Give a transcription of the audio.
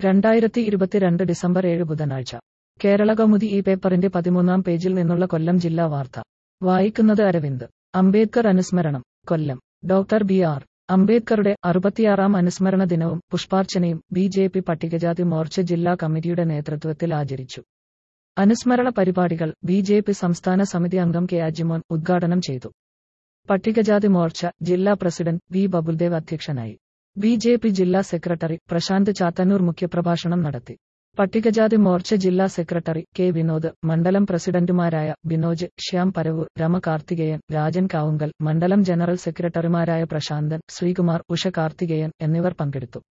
രണ്ടായിരത്തി ഇരുപത്തിരണ്ട് ഡിസംബർ ഏഴ് ബുധനാഴ്ച കേരള കൗമുദി ഈ പേപ്പറിന്റെ പതിമൂന്നാം പേജിൽ നിന്നുള്ള കൊല്ലം ജില്ലാ വാർത്ത വായിക്കുന്നത് അരവിന്ദ് അംബേദ്കർ അനുസ്മരണം കൊല്ലം ഡോക്ടർ ബി ആർ അംബേദ്കറുടെ അറുപത്തിയാറാം അനുസ്മരണ ദിനവും പുഷ്പാർച്ചനയും ബി ജെ പി പട്ടികജാതി മോർച്ച ജില്ലാ കമ്മിറ്റിയുടെ നേതൃത്വത്തിൽ ആചരിച്ചു അനുസ്മരണ പരിപാടികൾ ബി ജെ പി സംസ്ഥാന സമിതി അംഗം കെ അജിമോൻ ഉദ്ഘാടനം ചെയ്തു പട്ടികജാതി മോർച്ച ജില്ലാ പ്രസിഡന്റ് വി ബബുൽദേവ് അധ്യക്ഷനായി ബി ജെ പി ജില്ലാ സെക്രട്ടറി പ്രശാന്ത് ചാത്തന്നൂർ മുഖ്യപ്രഭാഷണം നടത്തി പട്ടികജാതി മോർച്ച ജില്ലാ സെക്രട്ടറി കെ വിനോദ് മണ്ഡലം പ്രസിഡന്റുമാരായ ബിനോജ് ശ്യാം പരവൂർ രമ കാർത്തികേയൻ രാജൻ കാവുങ്കൽ മണ്ഡലം ജനറൽ സെക്രട്ടറിമാരായ പ്രശാന്തൻ ശ്രീകുമാർ ഉഷ കാർത്തികേയൻ എന്നിവർ പങ്കെടുത്തു